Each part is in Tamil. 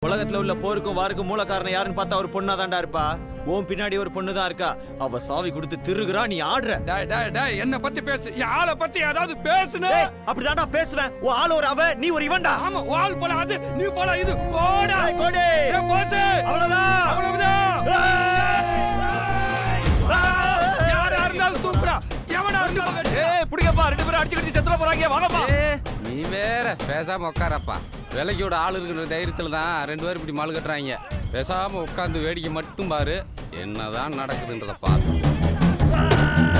உலகத்துல உள்ள போருக்கும் வாருக்கும் மூல காரணம் யாருன்னு பார்த்தா ஒரு பொண்ணா தான்டா இருப்பா உன் பின்னாடி ஒரு பொண்ணு தான் இருக்கா அவ சாவி கொடுத்து திருகுறா நீ ஆடுற டேய் டேய் டேய் என்ன பத்தி பேசு என் ஆளை பத்தி ஏதாவது பேசுன ஏய், அப்படிதான்டா பேசுவேன் உன் ஆள் ஒரு அவ நீ ஒரு இவன்டா ஆமா வால் போல அது நீ போல இது போடா ஏய், கோடி. ஏய், போசு அவ்வளவுதான் அவ்வளவுதான் ஏய், யாரா இருந்தாலும் தூக்குறா எவனா இருந்தாலும் வெட்டு. ஏய் புடிங்கப்பா ரெண்டு பேரும் அடிச்சு கடிச்சு செத்துற போறாங்க வாங்கப்பா ஏ, நீ வேற பேசாம உட்காரப்பா விலைக்கோட ஆள் இருக்கிற தைரியத்துல தான் ரெண்டு பேரும் இப்படி மாலு கட்டுறாங்க பேசாம உட்காந்து வேடிக்கை மட்டும் பாரு என்னதான் நடக்குதுன்றத பார்த்து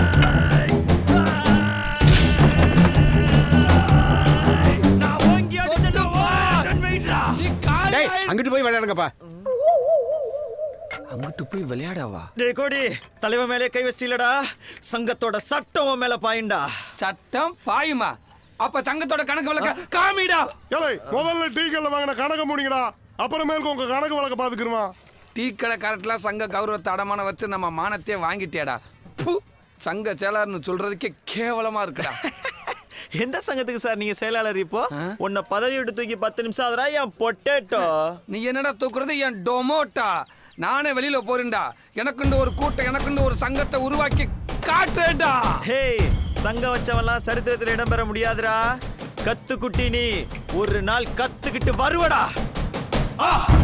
நான் ஓங்கி அடிச்சேன்டா, வா. நீ காலி டேய் ஆயிடு. அங்கிட்டு போய் விளையாடுங்கப்பா அங்கிட்டு போய் விளையாடவா டேய் கோடி தலைவன் மேலே கை வச்சிலடா சங்கத்தோட சட்டம் உன் மேல பாயுண்டா சட்டம் பாயுமா அப்ப சங்கத்தோட கணக்கு விளக்க காமிடா ஏலே முதல்ல டீ கல்ல வாங்கின கணக்க முடிங்கடா அப்புறமேலுக்கு உங்க கணக்கு வழக்க பாத்துக்கிறமா டீ கடை கரெக்ட்லாம் சங்க கௌரவத்தை அடமான வச்சு நம்ம மானத்தையே வாங்கிட்டியாடா ப்பு, சங்க செயலாளர்னு சொல்றதுக்கே கேவலமா இருக்குடா எந்த சங்கத்துக்கு சார் நீங்க செயலாளர் இப்போ உன்னை பதவி விட்டு தூக்கி பத்து நிமிஷம் ஆகுறா என் பொட்டேட்டோ நீ என்னடா தூக்குறது என் டொமோட்டா நானே வெளியில போறேன்டா எனக்குண்டு ஒரு கூட்டம் எனக்குண்டு ஒரு சங்கத்தை உருவாக்கி காட்டுறேன்டா ஹேய் சங்கம் வச்சவன்லாம் சரித்திரத்துல இடம்பெற முடியாதுடா கத்துக்குட்டி நீ ஒரு நாள் கத்துக்கிட்டு வருவடா